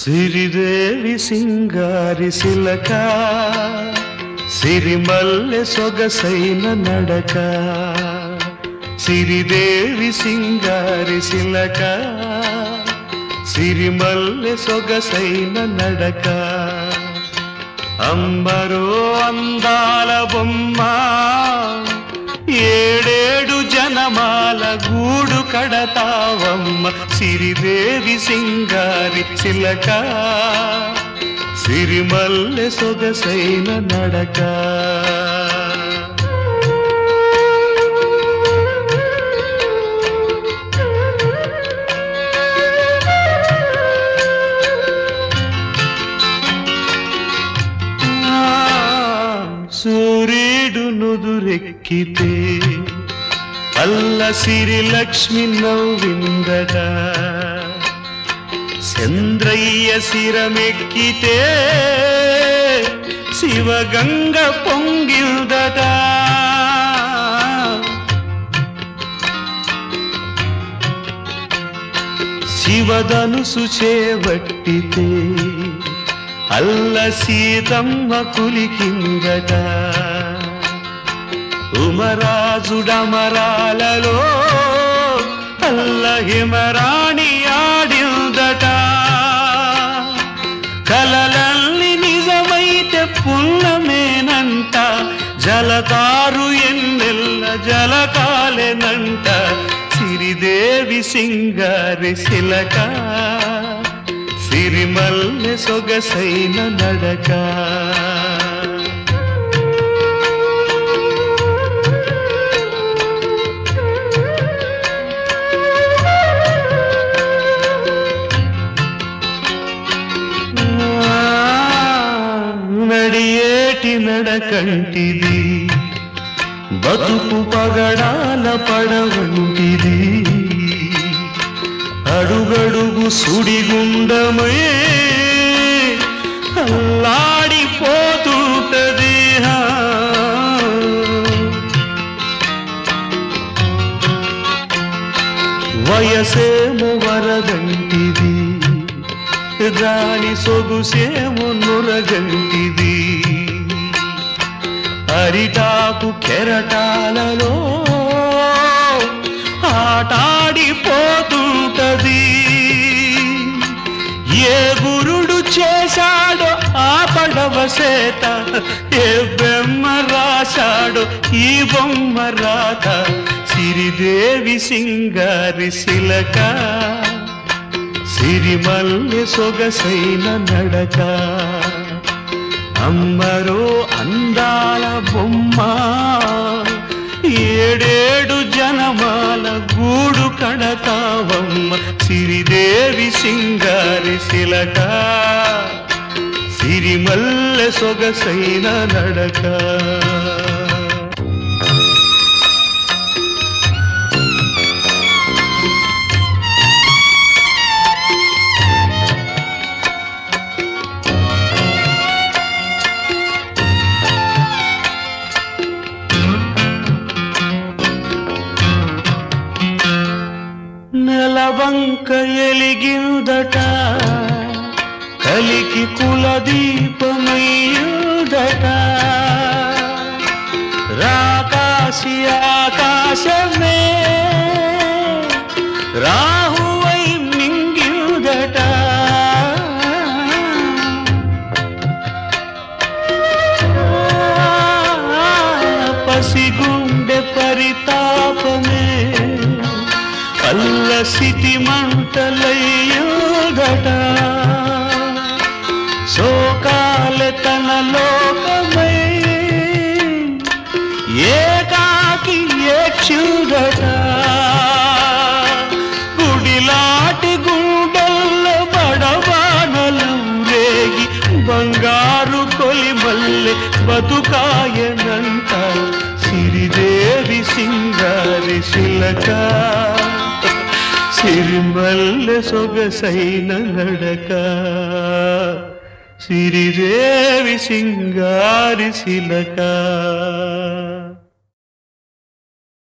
సిరిదేవి సింగారి సిలక సిరిమల్లె సొగసైన నడక సిరిదేవి సింగారి సిలక సిరిమల్లె సొగసైన నడక అంబరో అందాల బొమ్మ ఏడేడు జనమాల గూడు కడతావమ్మ సిరిదేవి సింగారి చిలక సిరిమల్లె సొగసైన నడక సూర్యుడు నుదురెక్కితే అల్ల సిరి లక్ష్మి నవ్విందట చంద్రయ్య శిరమెక్కితే శివగంగ పొంగిల్దట శివధనుసు చేవట్టితే అల్ల సీతమ్మ కులికిందట ఉమరాజుడమరాలలో అల్ల హిమరాణి ఆడిందట కలలల్ని నిజమైతే పుల్లమేనంట జలతారు ఎన్నెల్ల జలకాలెనంట సిరిదేవి సింగారి శిలక సిరిమల్లె సొగసైన నడక నడియేటి నడకంటిది బతుకు పగడాల పడవంటిది అడుగడుగు సుడిగుండమై అల్లాడిపోతుంటది హా. వయసేమో వరదంటిది దాని సొగుసేమో నురగంటిది అరిటాకు కెరటాలలో ఆటాడిపోతుంటది ఏ గురుడు చేశాడో ఆ పడవ సేత ఏ బొమ్మ రాశాడో ఈ బొమ్మ రాత సిరిదేవి సింగారి శిలక సిరిమల్లె సొగసైన నడక అమ్మరో అందాల బొమ్మ ఏడేడు జనమాల గూడు కడతావమ్మ సిరిదేవి సింగారి శిలక సిరిమల్లె సొగసైన నడక నెలవంక ఎలిగిందట కలికి కులదీపమయ్యుదట రాకాశి ఆకాశమే రాహువై మింగియుదట పసిగుండె పరితాపమే అల్ల సిటి మంటలయ్యుదట శోకాల తన లోకమై ఏకాకి ఏక్షుదట గుడిలాటి గుండెల్ల బడబానలం రేగి బంగారు కొలిమల్లె బతుకాయనంట సిరిదేవి సింగారి శిలక సిరిమల్లె సొగసైన నడక సిరిదేవి సింగారి శిలక